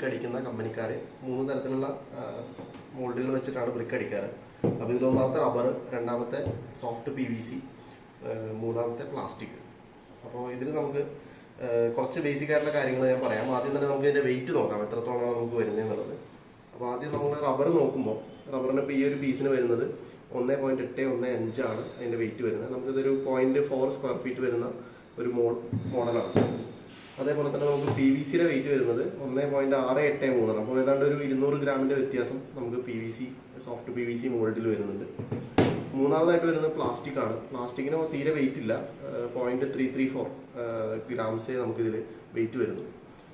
brick അടിക്കുന്ന കമ്പനിക്കാർ മൂന്ന് തരത്തിലുള്ള മോൾഡുകൾ വെച്ചിട്ടാണ് ബ്രിക്ക് അടിക്കാറ് അപ്പോൾ ഇതിൽ ഒന്നാമത്തെ റബ്ബർ രണ്ടാമത്തെ സോഫ്റ്റ് പി വി സി മൂന്നാമത്തെ പ്ലാസ്റ്റിക് അപ്പോൾ ഇതിൽ നമുക്ക് ആ, കുറച്ച് ബേസിക് ആയിട്ടുള്ള കാര്യങ്ങൾ ഞാൻ പറയാം ആദ്യം തന്നെ നമുക്ക് ഇതിന്റെ വെയിറ്റ് നോക്കാം എത്രത്തോളം നമുക്ക് വരുന്നത് എന്നുള്ളത് അപ്പോൾ ആദ്യം നമ്മൾ റബ്ബർ നോക്കുമ്പോൾ റബ്ബറിന് ഇപ്പോൾ ഈ ഒരു പീസിന് വരുന്നത് ഒന്ന് പോയിന്റ് എട്ട് ഒന്ന് അഞ്ചാണ് അതിന്റെ വെയിറ്റ് വരുന്നത് നമുക്കിതൊരു പോയിന്റ് ഫോർ സ്ക്വയർ ഫീറ്റ് വരുന്ന ഒരു മോൾ മോഡലാണ് അതേപോലെ തന്നെ നമുക്ക് പി വി സിയുടെ വെയിറ്റ് വരുന്നത് ഒന്ന് പോയിന്റ് ആറ് എട്ട് മൂന്നാണ് അപ്പോൾ ഏതാണ്ട് ഒരു ഇരുന്നൂറ് ഗ്രാമിന്റെ വ്യത്യാസം നമുക്ക് P V C soft P V C മോൾഡിൽ വരുന്നുണ്ട് മൂന്നാമതായിട്ട് വരുന്നത് പ്ലാസ്റ്റിക് ആണ് പ്ലാസ്റ്റിക്കിന് തീരെ വെയിറ്റ് ഇല്ല പോയിന്റ് ത്രീ ത്രീ ഫോർ ഗ്രാംസേ നമുക്കിതിൽ വെയിറ്റ് വരുന്നു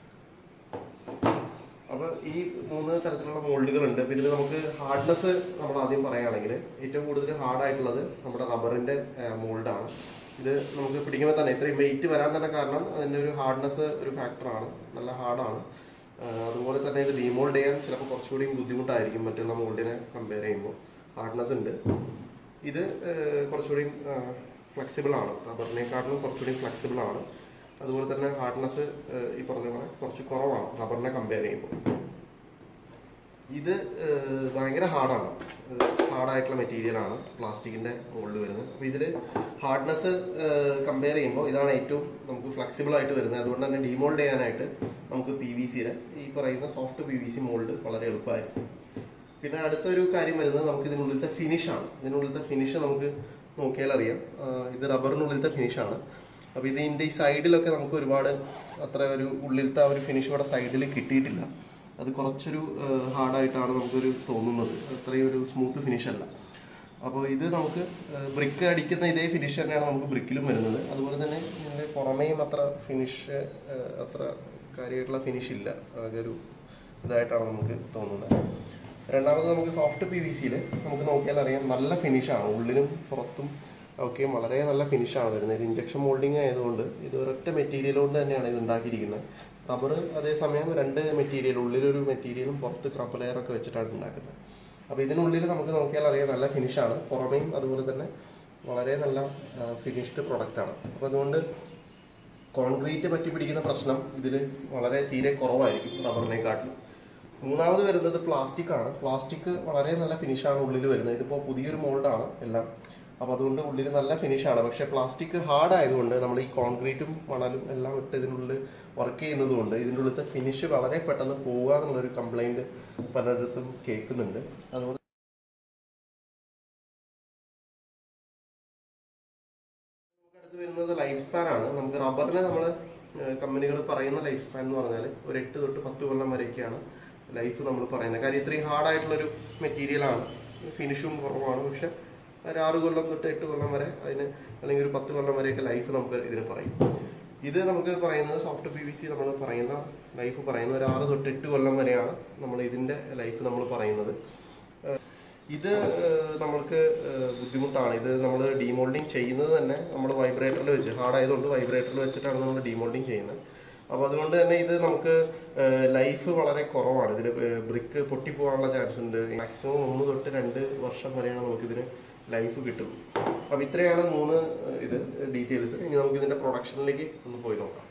അപ്പൊ ഈ മൂന്ന് തരത്തിലുള്ള മോൾഡുകൾ ഉണ്ട് അപ്പൊ ഇതിൽ നമുക്ക് ഹാർഡ്നെസ് നമ്മൾ ആദ്യം പറയുകയാണെങ്കിൽ ഏറ്റവും കൂടുതൽ ഹാർഡ് ആയിട്ടുള്ളത് നമ്മുടെ റബ്ബറിന്റെ മോൾഡാണ് ഇത് നമുക്ക് പിടിക്കുമ്പോൾ തന്നെ ഇത്രയും വെയിറ്റ് വരാൻ തന്നെ കാരണം അതിന്റെ ഒരു ഹാർഡ്നെസ് ഒരു ഫാക്ടറാണ് നല്ല ഹാർഡാണ് അതുപോലെ തന്നെ ഇത് ഡീമോൾഡ് ചെയ്യാൻ ചിലപ്പോൾ കുറച്ചുകൂടി ബുദ്ധിമുട്ടായിരിക്കും മറ്റുള്ള മോൾഡിനെ കമ്പയർ ചെയ്യുമ്പോൾ ഹാർഡ്നെസ് ഉണ്ട് ഇത് ഏഹ്, കുറച്ചുകൂടി ഫ്ലെക്സിബിൾ ആണ് റബ്ബറിനെക്കാട്ടിലും കുറച്ചുകൂടി ഫ്ലെക്സിബിൾ ആണ് അതുപോലെ തന്നെ ഹാർഡ്നെസ് ഈ പറഞ്ഞ പോലെ കുറച്ച് കുറവാണ് റബ്ബറിനെ കമ്പയർ ചെയ്യുമ്പോൾ ഇത് ഏഹ്, ഭയങ്കര ഹാർഡാണ് ഹാർഡായിട്ടുള്ള മെറ്റീരിയൽ ആണ് പ്ലാസ്റ്റിക്കിന്റെ മോൾഡ് വരുന്നത് അപ്പൊ ഇതില് ഹാർഡ്നെസ് കമ്പയർ ചെയ്യുമ്പോൾ ഇതാണ് ഏറ്റവും നമുക്ക് ഫ്ലെക്സിബിൾ ആയിട്ട് വരുന്നത് അതുകൊണ്ട് തന്നെ ഡീമോൾഡ് ചെയ്യാനായിട്ട് നമുക്ക് പി വി സിയുടെ ഈ പറയുന്ന soft P V C mould വളരെ എളുപ്പമായിരിക്കും പിന്നെ അടുത്തൊരു കാര്യം വരുന്നത് നമുക്ക് ഇതിനുള്ളിലത്തെ ഫിനിഷ് ആണ് ഇതിനുള്ളിലത്തെ ഫിനിഷ് നമുക്ക് നോക്കിയാൽ അറിയാം ആ, ഇത് റബ്ബറിനുള്ളിലത്തെ ഫിനിഷ് ആണ് അപ്പൊ ഇതിന്റെ ഈ സൈഡിലൊക്കെ നമുക്ക് ഒരുപാട് അത്ര ഒരു ഉള്ളിലത്തെ ആ ഒരു ഫിനിഷ് ഇവിടെ സൈഡിൽ കിട്ടിയിട്ടില്ല അത് കുറച്ചൊരു ഹാർഡായിട്ടാണ് നമുക്കൊരു തോന്നുന്നത് അത്രയും ഒരു സ്മൂത്ത് ഫിനിഷ് അല്ല അപ്പോൾ ഇത് നമുക്ക് ബ്രിക്ക് അടിക്കുന്ന ഇതേ ഫിനിഷ് തന്നെയാണ് നമുക്ക് ബ്രിക്കിലും വരുന്നത് അതുപോലെ തന്നെ ഇതിന്റെ പുറമേയും അത്ര ഫിനിഷ് അത്ര കാര്യമായിട്ടുള്ള ഫിനിഷ് ഇല്ല അതൊക്കെ ഒരു ഇതായിട്ടാണ് നമുക്ക് തോന്നുന്നത് രണ്ടാമത് നമുക്ക് സോഫ്റ്റ് പി വി സിയിൽ നമുക്ക് നോക്കിയാൽ അറിയാം നല്ല ഫിനിഷാണ് ഉള്ളിലും പുറത്തും ഒക്കെ വളരെ നല്ല ഫിനിഷാണ് വരുന്നത് ഇത് ഇഞ്ചക്ഷൻ മോൾഡിങ് ആയതുകൊണ്ട് ഇത് ഒരൊറ്റ മെറ്റീരിയൽ കൊണ്ട് തന്നെയാണ് ഇത് ഉണ്ടാക്കിയിരിക്കുന്നത് റബ്ബർ അതേസമയം രണ്ട് മെറ്റീരിയൽ ഉള്ളിലൊരു മെറ്റീരിയലും പുറത്ത് ക്രപ്പ് ലെയർ ഒക്കെ വെച്ചിട്ടാണ് ഉണ്ടാക്കുന്നത് അപ്പോൾ ഇതിനുള്ളിൽ നമുക്ക് നോക്കിയാൽ അറിയാം നല്ല ഫിനിഷാണ് പുറമേയും അതുപോലെ തന്നെ വളരെ നല്ല ഫിനിഷ്ഡ് പ്രൊഡക്റ്റ് ആണ് അപ്പോൾ അതുകൊണ്ട് കോൺക്രീറ്റ് പറ്റി പിടിക്കുന്ന പ്രശ്നം ഇതിൽ വളരെ തീരെ കുറവായിരിക്കും റബ്ബറിനെക്കാട്ടിലും മൂന്നാമത് വരുന്നത് പ്ലാസ്റ്റിക് ആണ് പ്ലാസ്റ്റിക് വളരെ നല്ല ഫിനിഷാണ് ഉള്ളിൽ വരുന്നത് ഇതിപ്പോൾ പുതിയൊരു മോൾഡാണ് എല്ലാം അപ്പൊ അതുകൊണ്ട് ഉള്ളിൽ നല്ല ഫിനിഷാണ് പക്ഷെ പ്ലാസ്റ്റിക് ഹാർഡ് ആയതുകൊണ്ട് നമ്മൾ ഈ കോൺക്രീറ്റും മണലും എല്ലാം ഇട്ട് ഇതിനുള്ളിൽ വർക്ക് ചെയ്യുന്നത് കൊണ്ട് ഇതിൻ്റെ ഉള്ളിലത്തെ ഫിനിഷ് വളരെ പെട്ടെന്ന് പോവുക എന്നുള്ളൊരു കംപ്ലൈന്റ് പലയിടത്തും കേൾക്കുന്നുണ്ട് അതുകൊണ്ട് നമുക്ക് അടുത്ത് വരുന്നത് ലൈഫ് സ്പാൻ ആണ് നമുക്ക് റബ്ബറിന് നമ്മൾ കമ്പനികൾ പറയുന്ന ലൈഫ് സ്പാൻ എന്ന് പറഞ്ഞാൽ ഒരു എട്ട് തൊട്ട് പത്ത് കൊല്ലം വരെയൊക്കെയാണ് ലൈഫ് നമ്മൾ പറയുന്നത് കാര്യം ഇത്രയും ഹാർഡ് ആയിട്ടുള്ളൊരു മെറ്റീരിയൽ ആണ് ഫിനിഷും കുറവാണ് പക്ഷെ ഒരു ആറ് കൊല്ലം തൊട്ട് എട്ട് കൊല്ലം വരെ അതിന് അല്ലെങ്കിൽ ഒരു പത്ത് കൊല്ലം വരെയൊക്കെ ലൈഫ് നമുക്ക് ഇതിന് പറയും ഇത് നമുക്ക് പറയുന്നത് സോഫ്റ്റ് പി വി സി നമ്മൾ പറയുന്ന ലൈഫ് പറയുന്ന ഒരു ആറ് തൊട്ട് എട്ട് കൊല്ലം വരെയാണ് നമ്മൾ ഇതിന്റെ ലൈഫ് നമ്മൾ പറയുന്നത് ഇത് ഏഹ്, നമ്മൾക്ക് ഏഹ്, ബുദ്ധിമുട്ടാണ് ഇത് നമ്മൾ ഡീമോൾഡിങ് ചെയ്യുന്നത് തന്നെ നമ്മൾ വൈബ്രേറ്ററിൽ വെച്ച് ഹാർഡ് ആയതുകൊണ്ട് വൈബ്രേറ്ററിൽ വെച്ചിട്ടാണ് നമ്മൾ ഡീമോൾഡിങ് ചെയ്യുന്നത് അപ്പോൾ അതുകൊണ്ട് തന്നെ ഇത് നമുക്ക് ലൈഫ് വളരെ കുറവാണ് ഇതിൽ ബ്രിക്ക് പൊട്ടിപ്പോകാനുള്ള ചാൻസ് ഉണ്ട് മാക്സിമം ഒന്ന് തൊട്ട് രണ്ട് വർഷം വരെയാണ് നമുക്കിതിന് ലൈഫ് കിട്ടും അപ്പോൾ ഇത്രയാണ് മൂന്ന് ഏഹ്, ഇത് ഡീറ്റെയിൽസ് ഇനി നമുക്ക് ഇതിന്റെ പ്രൊഡക്ഷനിലേക്ക് ഒന്ന് പോയി നോക്കാം